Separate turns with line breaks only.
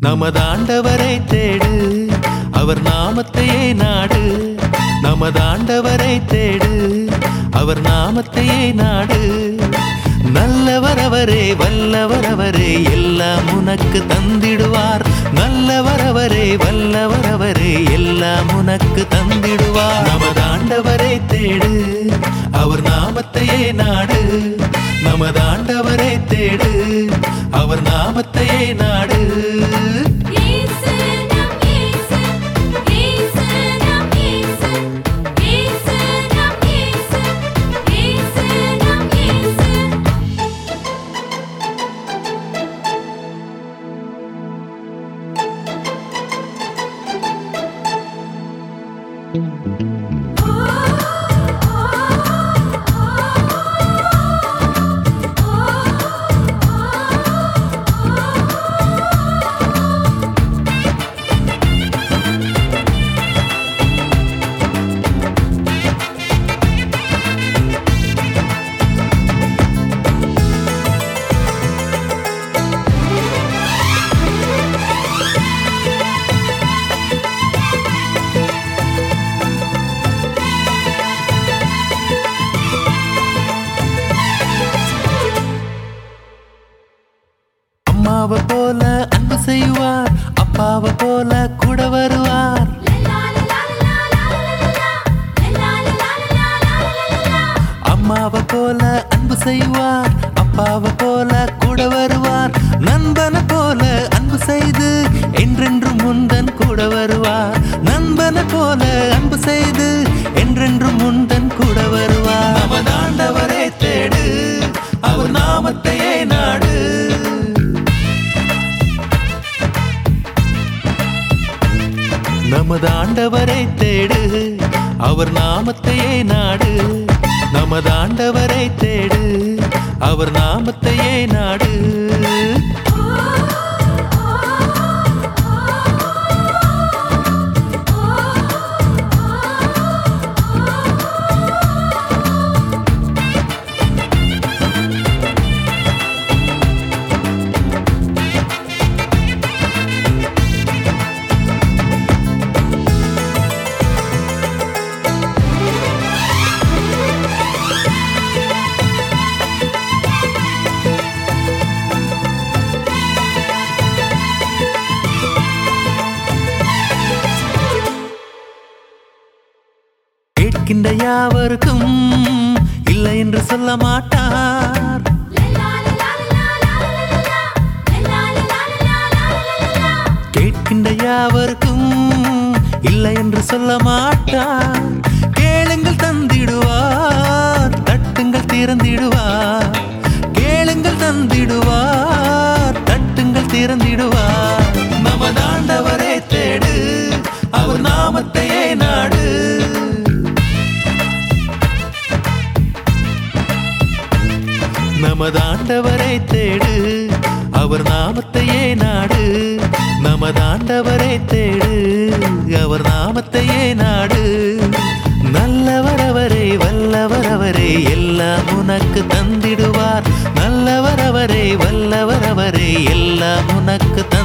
நமதாண்டவரை தேடு அவர் நாமத்தையே நாடு நமதாண்டவரை தேடு அவர் நாமத்தையே நாடு நல்லவர் அவரே வல்லவர் அவரே எல்லாம் உனக்கு தந்திடுவார் நல்லவர் அவரே வல்லவர் அவரே எல்லாம் உனக்கு தந்திடுவார் நமதாண்டவரை தேடு அவர் நாமத்தையே நாடு நமதாண்டவரை தேடு அவர் நாமத்தையே நாடு
இயேசு நம் இயேசு இயேசு நம் இயேசு இயேசு நம் இயேசு இயேசு நம் இயேசு
அம்மாவை போல அன்பு செய்வார் அப்பாவை போல கூட வருவார் அம்மாவை போல அன்பு செய்வார் அப்பாவை போல கூட வருவார் நண்பனை போல அன்பு செய்து என்றென்றும் முந்தன் கூட வருவார் நண்பனை போல அன்பு செய்து என்றென்றும் முந்தன் கூட வருவார் அவதாண்டவரே தேடு அவர் நாமத்தையே நாடு நமது ஆண்டவரை தேடு அவர் நாமத்தையே நாடு நமது ஆண்டவரை தேடு அவர் நாமத்தையே நாடு கேட்கின்ற யாவருக்கும் இல்லை என்று சொல்ல மாட்டார் கேட்கின்ற யாவருக்கும் இல்லை என்று சொல்ல மாட்டார் கேளுங்கள் தந்திடுவார் தட்டுங்கள் திறந்திடுவார் கேளுங்கள் தந்திடுவார் தட்டுங்கள் திறந்திடுவார் நமதாண்டவரே தேடு அவர் நாமத்தையே நாடு நமதாண்டவரை தேடு அவர் நாமத்தையே நாடு நமதாண்டவரை தேடு அவர் நாமத்தையே நாடு நல்லவர் அவரே வல்லவர் அவரே எல்லாம் உனக்கு தந்திடுவார் நல்லவர் அவரே வல்லவர் அவரே எல்லாம் உனக்கு தந்திடுவார்